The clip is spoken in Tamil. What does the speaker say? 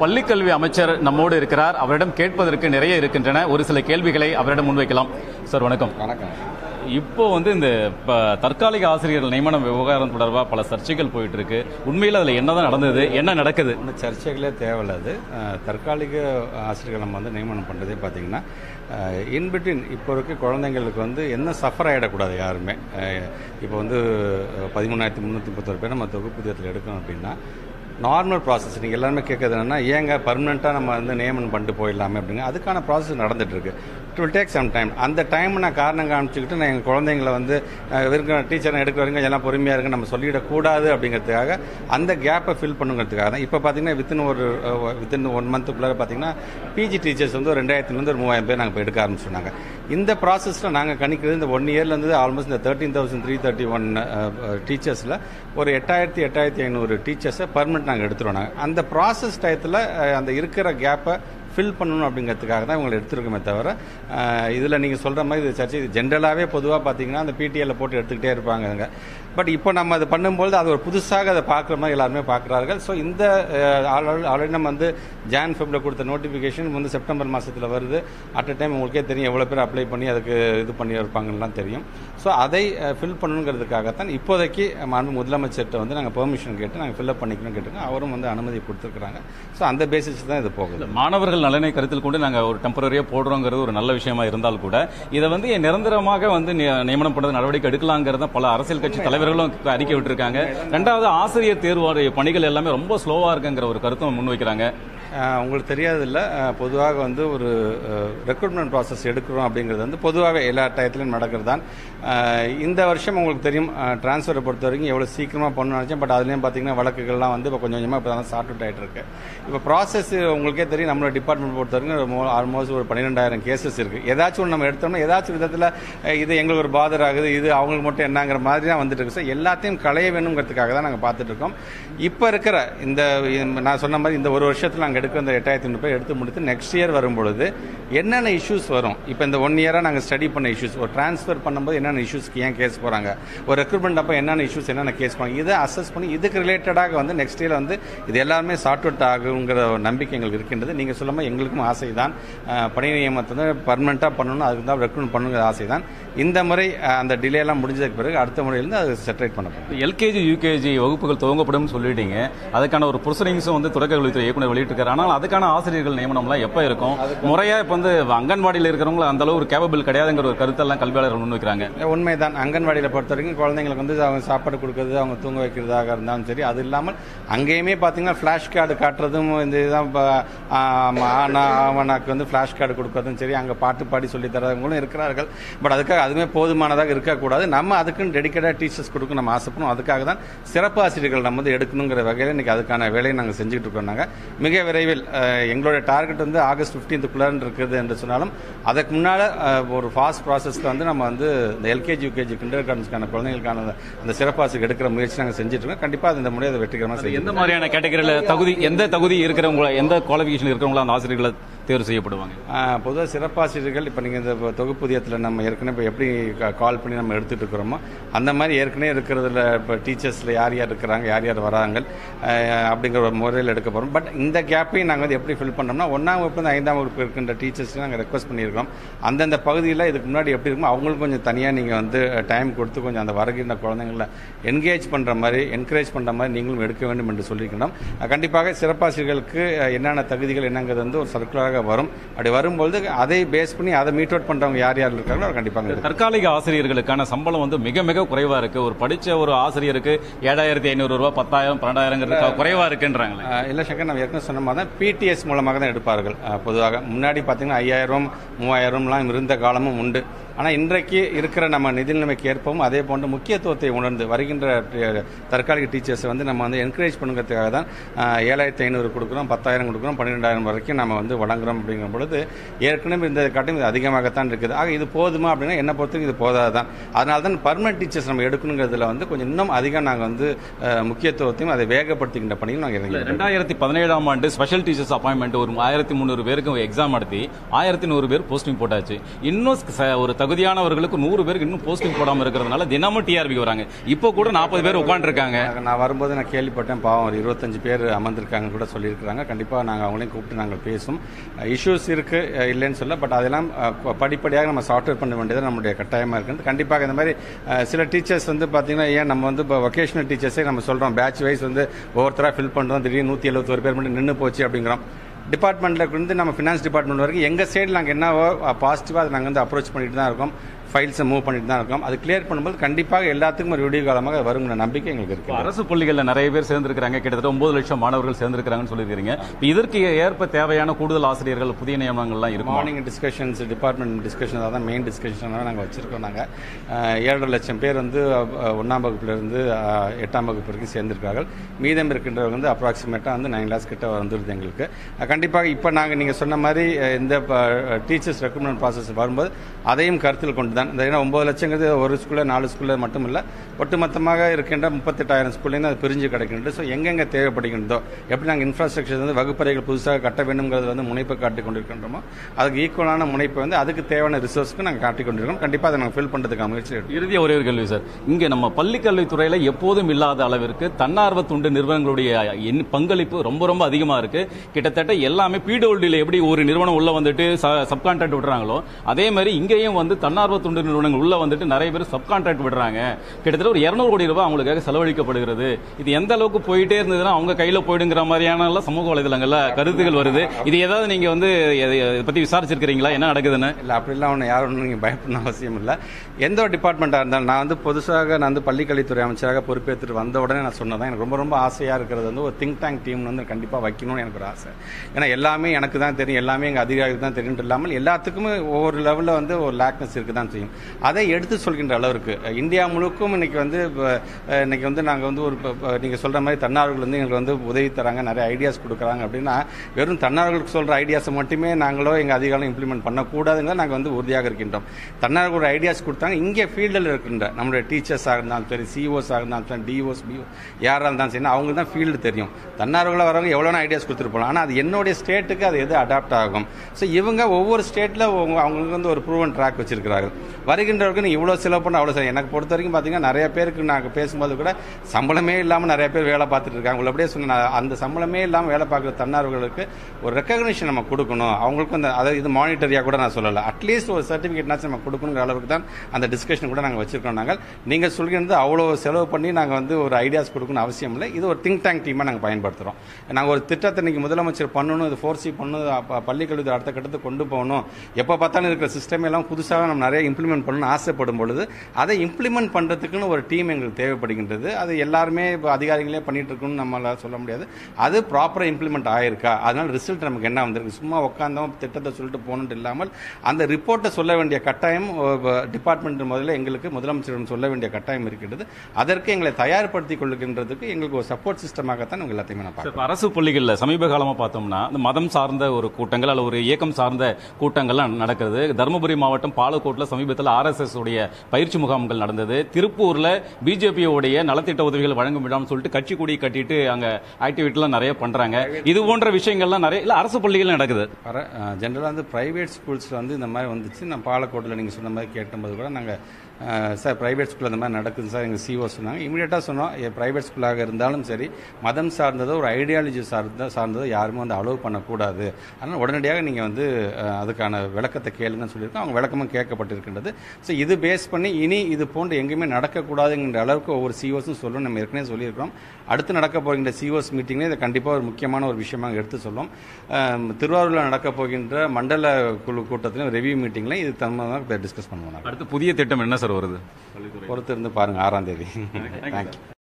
பள்ளிக்கல்வி அமைச்சர் நம்மோடு இருக்கிறார் அவரிடம் கேட்பதற்கு நிறைய இருக்கின்றன ஒரு சில கேள்விகளை அவரிடம் முன்வைக்கலாம் சார் வணக்கம் வணக்கம் இப்போ வந்து இந்த ப- தற்காலிக ஆசிரியர்கள் நியமனம் விவகாரம் தொடர்பாக பல சர்ச்சைகள் போயிட்டு இருக்கு உண்மையில் அதில் என்னதான் நடந்தது என்ன நடக்குது ஒன்றும் சர்ச்சைகளே தேவையில்ல அது அஹ், தற்காலிக ஆசிரியர்கள் நம்ம வந்து நியமனம் பண்ணுறதே பார்த்தீங்கன்னா இன்பிட்வீன் இப்போ இருக்க குழந்தைங்களுக்கு வந்து என்ன சஃபர் ஆகிடக்கூடாது யாருமே அஹ், இப்போ வந்து பதிமூணாயிரத்தி முந்நூற்றி முப்பத்தொரு பேர் நம்ம தொகுப்புதியத்தில் எடுக்கணும் அப்படின்னா நார்மல் ப்ராசஸ் நீங்கள் எல்லாருமே கேட்கறது என்னன்னா ஏங்க பர்மனெண்ட்டாக நம்ம வந்து நியமனம் பண்ணிட்டு போயிடலாமே அப்படிங்க அதுக்கான ப்ராசஸ் நடந்துட்டு இருக்கு it will take some time அந்த டைம் நான் காரணம் காமிச்சுக்கிட்டு நான் எங்கள் குழந்தைங்களை வந்து அஹ், இருக்கிற டீச்சரை எடுக்க வரீங்க எல்லாம் பொறுமையாக இருங்க நம்ம சொல்லிடக்கூடாது அப்படிங்கிறதுக்காக அந்த கேப்பை ஃபில் பண்ணுங்கிறதுக்காக தான் இப்போ பார்த்தீங்கன்னா வித்தின் ஒரு வித்தின் ஒன் மந்த்துக்குள்ளே பார்த்தீங்கன்னா பிஜி டீச்சர்ஸ் வந்து ஒரு ரெண்டாயிரத்துலேருந்து ஒரு மூவாயிரம் பேர் நாங்கள் இப்போ எடுக்க ஆரம்பிச்சிருந்தாங்க இந்த ப்ராசஸில் நாங்கள் கணிக்கிறது இந்த ஒன் இயர்லேருந்து ஆல்மோஸ்ட் இந்த thirteen thousand three thirty one டீச்சர்ஸில் ஒரு எட்டாயிரத்தி எட்டாயிரத்தி ஐநூறு டீச்சர்ஸை பர்மனெண்ட் நாங்கள் எடுத்துருவோம் நாங்கள் அந்த ப்ராசஸ் டயத்தில் அந்த இருக்கிற கேப்பை ஃபில் பண்ணணும் அப்படிங்கிறதுக்காக தான் இவங்களை எடுத்துருக்கோமே தவிர இதில் நீங்கள் சொல்கிற மாதிரி இது சர்ச்சை இது ஜென்ரலாகவே பொதுவாக பார்த்தீங்கன்னா அந்த பிடிஎல்ல போட்டு எடுத்துக்கிட்டே இருப்பாங்க பட் இப்போ நம்ம அதை பண்ணும்போது அது ஒரு புதுசாக அதை பார்க்குற மாதிரி எல்லாருமே பார்க்குறார்கள் ஸோ இந்த ஆல்ரெடி நம்ம வந்து ஜான் ஃபெப்ல கொடுத்த நோட்டிஃபிகேஷன் வந்து செப்டம்பர் மாதத்தில் வருது அட் அ டைம் உங்களுக்கே தெரியும் எவ்வளோ பேர் அப்ளை பண்ணி அதுக்கு இது பண்ணி இருப்பாங்கலாம் தெரியும் ஸோ அதை ஃபில் பண்ணணுங்கிறதுக்காகத்தான் இப்போதைக்கு மாண்பு முதலமைச்சர்கிட்ட வந்து நாங்கள் பெர்மிஷன் கேட்டு நாங்கள் ஃபில்அப் பண்ணிக்கணும் கேட்டுருக்கோம் அவரும் வந்து அனுமதி கொடுத்துருக்குறாங்க ஸோ அந்த பேசிஸ் தான் இது போகுது மாணவர்கள் நலனை கருத்தில் கொண்டு நாங்கள் ஒரு டெம்பரரியாக போடுறோங்கிறது ஒரு நல்ல விஷயமா இருந்தால் கூட இதை வந்து நிரந்தரமாக வந்து நி- நியமனம் பண்ணுறது நடவடிக்கை எடுக்கலாங்கிறத பல அரசியல் கட்சி தலைவர்களும் அறிக்கை விட்டுருக்காங்க ரெண்டாவது ஆசிரியர் தேர்வாடைய பணிகள் எல்லாமே ரொம்ப ஸ்லோவாக இருக்குங்கிற ஒரு கருத்தும் முன்வைக்கிறாங்க ஆஹ் உங்களுக்கு தெரியாதில்ல ஆஹ் பொதுவாக வந்து ஒரு ரெக்ரூட்மெண்ட் ப்ராசஸ் எடுக்கிறோம் அப்படிங்கிறது வந்து பொதுவாகவே எல்லா டயத்துலையும் நடக்கிறது தான் ஆஹ் இந்த வருஷம் உங்களுக்கு தெரியும் டிரான்ஸ்ஃபரை பொறுத்த வரைக்கும் எவ்வளோ சீக்கிரமாக பண்ணணும்னு நினச்சேன் பட் அதுலேயும் பார்த்தீங்கன்னா வழக்குகள்லாம் வந்து இப்போ கொஞ்சம் கொஞ்சமாக இப்போ தான் சார்ட் அவுட் ஆகிட்டு இருக்கு இப்போ ப்ராசஸ் உங்களுக்கே தெரியும் நம்மளோட டிபார்ட்மெண்ட் பொறுத்த வரைக்கும் ஆல்மோஸ்ட் ஒரு பன்னிரெண்டாயிரம் கேசஸ் இருக்குது ஏதாச்சும் ஒன்று நம்ம எடுத்தோம்னா ஏதாச்சும் விதத்தில் இது எங்களுக்கு ஒரு பாதர் ஆகுது இது அவங்களுக்கு மட்டும் என்னங்கிற மாதிரி தான் வந்துட்டு இருக்கு ஸோ எல்லாத்தையும் களைய வேணுங்கிறதுக்காக தான் நாங்கள் பார்த்துட்டு இருக்கோம் இப்போ இருக்கிற இந்த இந்த- நான் சொன்ன மாதிரி இந்த ஒரு வருஷத்தில் நாங்கள் எடுக்கிற இந்த எட்டாயிரத்தி ஐநூறு பேர் எடுத்து முடித்து நெக்ஸ்ட் இயர் வரும்பொழுது என்னென்ன இஷ்யூஸ் வரும் இப்போ இந்த ஒன் இயராக நாங்கள் ஸ்டடி பண்ண இஷ்யூஸ் ஒரு ட்ரான்ஸ்ஃபர் பண்ணும்போது என்னென்ன இஷ்யூஸ்க்கு ஏன் கேஸ் போகிறாங்க ஒரு ரெக்ரூட்மெண்ட் அப்போ என்னென்ன இஷ்யூஸ் என்னென்ன கேஸ் போகிறாங்க இதை அசஸ் பண்ணி இதுக்கு ரிலேட்டடாக வந்து நெக்ஸ்ட் இயர் வந்து இது எல்லாமே சார்ட் அவுட் ஆகுங்கிற ஒரு நம்பிக்கை எங்களுக்கு இருக்கின்றது நீங்கள் சொல்லாமல் எங்களுக்கும் ஆசை தான் அஹ், பணி நியமனத்தை வந்து பர்மனெண்ட்டாக பண்ணணும் அதுக்கு தான் ரெக்ரூட் பண்ணுங்கிற ஆசை தான் இந்த முறை அஹ், அந்த டிலே எல்லாம் முடிஞ்சதுக்கு பிறகு அடுத்த முறையிலிருந்து அது செட்டரேட் பண்ணப்படும் எல்கேஜி யூகேஜி வகுப்புகள் துவங்கப்படும் சொல்லிட்டீங்க அதுக்கான ஒரு ப்ரொசீடிங்ஸும் வந்து தொடக்க கல்வித்துறை இயக்குனர் வெளியிட்டிருக்காரு ஆனால் அதுக்கான ஆசிரியர்கள் நியமனம்லாம் எப்போ இருக்கும் முறையா இப்போ வந்து அங்கன்வாடியில் இருக்கிறவங்க அந்த அளவு ஒரு கேபபிள் கிடையாதுங்கிற ஒரு கருத்தெல்லாம் கல்வியாளர்கள் முன்வைக்கிறாங்க உண்மைதான் அங்கன்வாடியில் பொறுத்த வரைக்கும் குழந்தைங்களுக்கு வந்து அவங்க சாப்பாடு கொடுக்கறது அவங்க தூங்க வைக்கிறதாக இருந்தாலும் சரி அது இல்லாமல் அங்கேயுமே பார்த்தீங்கன்னா ஃப்ளாஷ் கார்டு காட்டுறதும் இந்த இதுதான் இப்போ ஆனா ஆவனாக்கு வந்து ஃப்ளாஷ் கார்டு கொடுக்கறதும் சரி அங்கே பாட்டு பாடி சொல்லி தரவங்களும் இருக்கிறார்கள் பட் அதுக்காக அதுவுமே போதுமானதாக இருக்கக்கூடாது நம்ம அதுக்குன்னு டெடிக்கேட்டாக டீச்சர்ஸ் கொடுக்க நம்ம ஆசைப்படும் அதுக்காக தான் சிறப்பு ஆசிரியர்கள் நம்ம வந்து எடுக்கணுங்கிற வகையில் இன்னைக்கு அதுக்கான வேலையை நாங்கள் செஞ்சுட்டு இருக்கோம் நாங்கள் மிக விரைவில் அஹ், எங்களோட டார்கெட் வந்து ஆகஸ்ட் ஃபிஃப்டீன்த்துக்குள்ளான் இருக்குது என்று சொன்னாலும் அதுக்கு முன்னால் ஒரு ஃபாஸ்ட் ப்ராசஸ்க்கு வந்து நம்ம வந்து இந்த எல்கேஜி யூகேஜி கிண்டர் கார்டன்ஸ்க்கான குழந்தைகளுக்கான அந்த- அந்த சிறப்பாசிரியர் எடுக்கிற முயற்சி நாங்கள் செஞ்சுட்டு இருக்கோம் கண்டிப்பாக அது இந்த முறை அதை வெற்றிகரமாக எந்த செய்யும் மாதிரியான கேட்டகரியில் தகுதி எந்த தகுதி இருக்கிறவங்கள எந்த குவாலிஃபிகேஷன் இருக்கிறவங்கள அந்த ஆசிரியர்களை தேர்வு செய்யப்படுவாங்க பொதுவாக சிறப்பாசிரியர்கள் இப்போ நீங்கள் இந்த தொகுப்புதியத்தில் நம்ம ஏற்கனவே இப்போ எப்படி கால் பண்ணி நம்ம எடுத்துட்டு இருக்கிறோமோ அந்த மாதிரி ஏற்கனவே இருக்கிறதுல இப்போ டீச்சர்ஸில் யார் யார் இருக்கிறாங்க யார் யார் வராங்க அஹ், அப்படிங்கிற ஒரு முறையில் எடுக்க போகிறோம் பட் இந்த கேப்பையும் நாங்கள் வந்து எப்படி ஃபில் பண்ணோம்னா ஒன்றாம் வகுப்பு ஐந்தாம் வகுப்பு இருக்கின்ற டீச்சர்ஸ் நாங்கள் ரெக்வஸ்ட் பண்ணியிருக்கோம் அந்தந்த பகுதியில் இதுக்கு முன்னாடி எப்படி இருக்குமோ அவங்களுக்கு கொஞ்சம் தனியாக நீங்கள் வந்து டைம் கொடுத்து கொஞ்சம் அந்த வருகின்ற குழந்தைங்கள என்கேஜ் பண்ணுற மாதிரி என்கரேஜ் பண்ணுற மாதிரி நீங்களும் எடுக்க வேண்டும் என்று சொல்லியிருக்கணும் அஹ், கண்டிப்பாக சிறப்பாசிரியர்களுக்கு அஹ், என்னென்ன தகுதிகள் என்னங்கிறது வந்து ஒரு சர்க்குலராக வரும் அப்படி வரும்பொழுது அதை பேஸ் பண்ணி அதை மீட் அவுட் பண்ணுறவங்க யார் யார் இருக்காங்களோ அவர் கண்டிப்பாக எடுக்கணும். தற்காலிக ஆசிரியர்களுக்கான சம்பளம் வந்து மிக மிக குறைவா இருக்கு ஒரு படிச்ச ஒரு ஆசிரியருக்கு ஏழாயிரத்தி ஐநூறு ரூபாய் பத்தாயிரம் பன்னெண்டாயிரங்கிறது குறைவா இருக்குன்றாங்களே அஹ் இல்லை சங்கர் நம்ம ஏற்கனவே சொன்ன மாதிரி தான் பிடிஎஸ் மூலமாக தான் எடுப்பார்கள் அஹ் பொதுவாக முன்னாடி பார்த்தீங்கன்னா ஐயாயிரம் மூவாயிரம்லாம் இருந்த காலமும் உண்டு ஆனால் இன்றைக்கு இருக்கிற நம்ம நிதி நிலைமைக்கு ஏற்பவும் அதே போன்ற முக்கியத்துவத்தை உணர்ந்து வருகின்ற டி- தற்காலிக டீச்சர்ஸை வந்து நம்ம வந்து என்கரேஜ் பண்ணுங்கிறதுக்காக தான் அஹ், ஏழாயிரத்தி ஐநூறு கொடுக்குறோம் பத்தாயிரம் கொடுக்குறோம் பன்னிரெண்டாயிரம் வரைக்கும் நம்ம வந்து வழங்குறோம் அப்படிங்கிற பொழுது ஏற்கனவே இந்த காட்டும் இது அதிகமாகத்தான் இருக்குது ஆக இது போதுமா அப்படின்னா என்ன பொறுத்தவரைக்கும் இது போதாது தான் அதனால தான் பர்மனன்ட் டீச்சர்ஸ் நம்ம எடுக்கணுங்கிறதுல வந்து கொஞ்சம் இன்னும் அதிகம் நாங்கள் வந்து அஹ், முக்கியத்துவத்தையும் அதை வேகப்படுத்துகின்ற பணியில் நாங்கள் இறங்கி ரெண்டாயிரத்தி பதினேழாம் ஆண்டு ஸ்பெஷல் டீச்சர்ஸ் அப்பாயின்மெண்ட் ஒரு ஆயிரத்தி முந்நூறு பேருக்கு எக்ஸாம் நடத்தி ஆயிரத்தி நூறு பேர் போஸ்டிங் போட்டாச்சு இன்னும் ச- ஒரு தகுதி தகுதியானவர்களுக்கு நூறு பேருக்கு இன்னும் போஸ்டிங் போடாம இருக்கிறதுனால தினமும் டிஆர்பிக்கு வராங்க இப்போ கூட நாற்பது பேர் உட்காந்துருக்காங்க நான் வரும்போது நான் கேள்விப்பட்டேன் பாவம் ஒரு இருபத்தஞ்சு பேர் அமர்ந்திருக்காங்க கூட சொல்லியிருக்கிறாங்க கண்டிப்பாக நாங்கள் அவங்களையும் கூப்பிட்டு நாங்கள் பேசும் இஷ்யூஸ் இருக்கு அஹ் இல்லைன்னு சொல்ல பட் அதெல்லாம் அஹ், ப- படிப்படியாக நம்ம சாஃப்ட்வேர் பண்ண வேண்டியது நம்மளுடைய கட்டாயமாக இருக்குது கண்டிப்பாக இந்த மாதிரி அஹ், சில டீச்சர்ஸ் வந்து பார்த்தீங்கன்னா ஏன் நம்ம வந்து இப்போ வொகேஷனல் டீச்சர்ஸே நம்ம சொல்கிறோம் பேட்ச் வைஸ் வந்து ஒவ்வொருத்தராக ஃபில் பண்ணுறோம் திடீர்னு நூற்றி எழுபத்தொரு பேர் மட்டும் நின்று போச்சு அப்படிங்கிறோம் டிபார்ட்மெண்ட்ல இருந்து நம்ம ஃபினான்ஸ் டிபார்ட்மெண்ட் வரைக்கும் எங்கள் சைடில் நாங்கள் என்னவோ பாசிட்டிவாக அதை நாங்கள் வந்து அப்ரோச் பண்ணிட்டு தான் இருக்கோம் ஃபைல்ஸை மூவ் பண்ணிட்டு தான் இருக்கோம் அது கிளியர் பண்ணும்போது கண்டிப்பாக எல்லாத்துக்கும் ஒரு விடிய காலமாக வருங்கிற நம்பிக்கை எங்களுக்கு இருக்கு அரசு பள்ளிகளில் நிறைய பேர் சேர்ந்திருக்கிறாங்க கிட்டத்தட்ட ஒன்பது லட்சம் மாணவர்கள் சேர்ந்திருக்கிறாங்கன்னு சொல்லியிருக்கீங்க இப்ப இதற்கு ஏற்ப தேவையான கூடுதல் ஆசிரியர்கள் புதிய நியமனங்கள்லாம் இருக்கும் மார்னிங் டிஸ்கஷன்ஸ் டிபார்ட்மெண்ட் டிஸ்கஷன் தான் மெயின் டிஸ்கஷனாக நாங்கள் வச்சுருக்கோம் நாங்கள் ஏழரை லட்சம் பேர் வந்து அஹ், ஒண்ணாம் வகுப்புலேருந்து எட்டாம் வகுப்பு வரைக்கும் சேர்ந்திருக்கார்கள் மீதம் இருக்கின்றவங்க வந்து அப்ராக்சிமேட்டாக வந்து நைன் லேக்ஸ் கிட்ட வந்துருது எங்களுக்கு அஹ், கண்டிப்பாக இப்போ நாங்கள் நீங்கள் சொன்ன மாதிரி அஹ், இந்த டீச்சர்ஸ் ரெக்ரூட்மெண்ட் ப்ராசஸ் வரும்போது அதையும் கருத்தில் கொண்டு தான் இந்த ஏன்னா ஒம்பது லட்சங்கிறது ஒரு ஸ்கூலில் நாலு ஸ்கூலில் மட்டும் இல்லை ஒட்டுமொத்தமாக இருக்கின்ற முப்பத்தெட்டாயிரம் ஸ்கூல்லேருந்து அது பிரிஞ்சு கிடைக்கின்றது ஸோ எங்கெங்கே தேவைப்படுகின்றதோ எப்படி நாங்கள் இன்ஃப்ராஸ்ட்ரக்சர் வந்து வகுப்பறைகள் புதுசாக கட்ட வேண்டும்ங்கிறது வந்து முனைப்பை காட்டிக் கொண்டிருக்கின்றோமோ அதுக்கு ஈக்குவலான முனைப்பை வந்து அதுக்கு தேவையான ரிசோர்ஸ்க்கு நாங்கள் காட்டிக் கொண்டிருக்கோம் கண்டிப்பாக அதை நாங்கள் ஃபில் பண்ணுறதுக்கான முயற்சி எடுக்கிறோம். இறுதியா ஒரே ஒரு கேள்வி சார் இங்க நம்ம பள்ளிக்கல்வித்துறையில எப்போதும் இல்லாத அளவிற்கு தன்னார்வ தொண்டு நிறுவனங்களுடைய எண்- பங்களிப்பு ரொம்ப ரொம்ப அதிகமா இருக்கு கிட்டத்தட்ட எல்லாமே பிடபிள்யூல எப்படி ஒரு நிறுவனம் உள்ள வந்துட்டு சப்கான்ட்ராக்ட் விடுறாங்களோ அதே மாதிரி இங்கேயும் வந்து தன்னார்வ தொண்டு நிறுவனங்கள் உள்ள வந்துட்டு நிறைய பேர் சப்கான்ட்ராக்ட் விடுறாங்க கிட்டத்தட்ட ஒரு 200 கோடி ரூபாய் அவங்களுக்காக செலவழிக்கப்படுகிறது இது எந்த அளவுக்கு போயிட்டே இருந்ததுன்னா அவங்க கையில போயிடுங்கிற மாதிரியான எல்லாம் சமூக வலைதளங்கள்ல கருத்துகள் வருது இது ஏதாவது நீங்க வந்து இதை இதை பத்தி விசாரிச்சிருக்கிறீங்களா என்ன நடக்குதுன்னு இல்லை அப்படிலாம் ஒன்று யாரும் ஒன்றும் நீங்கள் பயப்படணும் அவசியம் இல்லை எந்த ஒரு டிபார்ட்மெண்ட்டாக இருந்தாலும் நான் வந்து புதுசாக நான் வந்து பள்ளிக்கல்வித்துறை அமைச்சராக பொறுப்பேற்றுட்டு வந்த உடனே நான் சொன்னதான் எனக்கு ரொம்ப ரொம்ப ஆசையாக இருக்கிறது வந்து ஒரு திங்க் டேங்க் டீம் வந்து கண்டிப்பாக வைக்கணும்னு எனக்கு ஒரு ஆசை ஏன்னா எல்லாமே எனக்கு தான் தெரியும் எல்லாமே எங்கள் அதிகாரிகளுக்கு தான் தெரியும் இல்லாமல் எல்லாத்துக்குமே ஒவ்வொரு லெவலில் வந்து ஒரு லேக்னஸ் இருக்கு தான் செய்யும் அதை எடுத்து சொல்கின்ற அளவிற்கு அஹ், இந்தியா முழுக்கும் இன்னைக்கு வந்து இப்ப, அஹ், இன்னைக்கு வந்து நாங்கள் வந்து ஒரு இப்ப- இப்ப நீங்க சொல்ற மாதிரி தன்னார்வர்கள் வந்து எங்களுக்கு வந்து உதவி தராங்க நிறைய ஐடியாஸ் கொடுக்குறாங்க அப்படின்னா வெறும் தன்னார்வர்களுக்கு சொல்ற ஐடியாஸை மட்டுமே நாங்களோ எங்க அதிகாரம் இம்ப்ளிமெண்ட் பண்ணக்கூடாதுங்க நாங்கள் வந்து உறுதியாக இருக்கின்றோம் தன்னார்வ ஒரு ஐடியாஸ் கொடுத்தாங்க இங்கே ஃபீல்டில் இருக்கின்ற நம்மளுடைய டீச்சர்ஸாக இருந்தாலும் சரி சிஓஸாக இருந்தாலும் சரி டிஓஸ் பிஓ யாராக இருந்தாலும் சரி அவங்களுக்கு தான் ஃபீல்டு தெரியும் தன்னார்வர்களாக வரவங்க எவ்வளோ ஐடியாஸ் கொடுத்துட்டு போகலாம் ஆனால் அது என்னுடைய ஸ்டேட்டுக்கு அது எது அடாப்ட் ஆகும் ஸோ இவங்க ஒவ்வொரு ஸ்டேட்டில் அவங்களுக்கு வந்து ஒரு ப்ரூவன் ட்ராக் வச்சிருக்கிறார்கள் வருகின்றவருக்கு நீ இவ்வளோ செலவு பண்ண அவ்வளோ செலவு. எனக்கு பொறுத்த வரைக்கும் பார்த்தீங்கன்னா நிறைய பேருக்கு நாங்கள் பேசும்போது கூட சம்பளமே இல்லாமல் நிறைய பேர் வேலை பார்த்துட்டு இருக்காங்க உங்களை அப்படியே சொன்ன அந்த சம்பளமே இல்லாமல் வேலை பார்க்குற தன்னார்வர்களுக்கு ஒரு ரெக்கக்னிஷன் நம்ம கொடுக்கணும் அவங்களுக்கும் அந்த அதாவது இது மானிட்டரியாக கூட நான் சொல்லலை அட்லீஸ்ட் ஒரு சர்டிஃபிகேட்னாச்சும் நம்ம கொடுக்கணுங்கிற அளவுக்கு தான் அந்த டிஸ்கஷன் கூட நாங்கள் வச்சிருக்கோம் நாங்கள் நீங்கள் சொல்கிறது அவ்வளோ செலவு பண்ணி நாங்கள் வந்து ஒரு ஐடியாஸ் கொடுக்கணும் அவசியம் இல்லை இது ஒரு திங்க் டேங்க் டீமாக நாங்கள் பயன்படுத்துகிறோம் நாங்கள் ஒரு திட்டத்தை இன்னைக்கு முதலமைச்சர் பண்ணணும் இது ஃபோர் சி பண்ணணும் அப்ப பள்ளிக்கல்வி அடுத்த கட்டத்துக்கு கொண்டு போகணும் எப்போ பார்த்தாலும் இருக்கிற சிஸ்டம் எல்லாம் புதுசாக நம்ம நிறைய இம்ப்ளிமெண்ட் பண்ணணும்னு ஆசைப்படும் பொழுது அதை இம்ப்ளிமெண்ட் பண்ணுறதுக்குன்னு ஒரு டீம் எங்களுக்கு தேவைப்படுகின்றது அது எல்லாருமே இப்போ அதிகாரிகளே பண்ணிட்டு இருக்குன்னு நம்மளால சொல்ல முடியாது அது ப்ராப்பராக இம்ப்ளிமெண்ட் ஆயிருக்கா அதனால ரிசல்ட் நமக்கு என்ன வந்திருக்கு சும்மா உட்காந்தோம் திட்டத்தை சொல்லிட்டு போகணுன்ட்டு இல்லாமல் அந்த ரிப்போர்ட்டை சொல்ல வேண்டிய கட்டாயம் டிபார்ட்மெண்ட் முதல்ல எங்களுக்கு முதலமைச்சரிடம் சொல்ல வேண்டிய கட்டாயம் இருக்கின்றது அதற்கு எங்களை தயார்படுத்திக் கொள்கின்றதுக்கு எங்களுக்கு ஒரு சப்போர்ட் சிஸ்டமாகத்தான் உங்க எல்லாத்தையுமே நான் பார்க்கிறேன் இப்ப அரசு பள்ளிகளில் சமீப காலமா பார்த்தோம்னா இந்த மதம் சார்ந்த ஒரு கூட்டங்கள் அல்ல ஒரு இயக்கம் சார்ந்த கூட்டங்கள்லாம் நடக்கிறது தருமபுரி மாவட்டம் பாலக்கோட்டில் சமீபத்தில் ஆர்எஸ்எஸ் உடைய பயிற்சி முகாம்கள் நடந்தது திருப்பூர்ல பிஜேபி உடைய நலத்திட்ட உதவிகள் வழங்கும் விடாமல் சொல்லிட்டு கட்சி கொடி கட்டிட்டு அங்க ஆக்டிவிட்டிலாம் நிறைய பண்றாங்க இது போன்ற விஷயங்கள்லாம் நிறைய இல்ல அரசு பள்ளிகள் நடக்குது வர ஜென்ரலாக வந்து ப்ரைவேட் ஸ்கூல்ஸில் வந்து இந்த மாதிரி வந்துச்சு நான் பாலக்கோட்டில் நீங்கள் சொன்ன மாதிரி கேட்டும்போது கூட நாங்கள் சார் ப்ரைவேட் ஸ்கூலில் இந்த மாதிரி நடக்குது சார் எங்கள் சிஓ சொன்னாங்க இமீடியட்டாக சொன்னோம் ப்ரைவேட் ஸ்கூலாக இருந்தாலும் சரி மதம் சார்ந்ததோ ஒரு ஐடியாலஜி சார்ந்த சார்ந்ததோ யாருமே வந்து அலோவ் பண்ணக்கூடாது அதனால் உடனடியாக நீங்கள் வந்து அஹ், அதுக்கான விளக்கத்தை கேளுங்கன்னு சொல்லியிருக்கோம் அவங்க விளக்கமும் கேட்கப்பட்டிருக்கின்றது ஸோ இது பேஸ் பண்ணி இனி இது போன்று எங்கேயுமே நடக்கக்கூடாதுங்கிற அளவுக்கு ஒவ்வொரு சிஓஸும் சொல்லணும் நம்ம ஏற்கனவே சொல்லியிருக்கிறோம் அடுத்து நடக்க போகின்ற சிஓஸ் மீட்டிங்ல இதை கண்டிப்பாக ஒரு முக்கியமான ஒரு விஷயமாக எடுத்து சொல்லும் அஹ், திருவாரூரில் நடக்க போகின்ற மண்டல குழு கூட்டத்திலும் ரெவியூ மீட்டிங்லையும் இது தம்மதாக டிஸ்கஸ் பண்ணுவோம் நாங்க. அடுத்து புதிய திட்டம் என்ன சார் வருது பொறுத்து இருந்து பாருங்க ஆறாம் தேதி தேங்க்யூ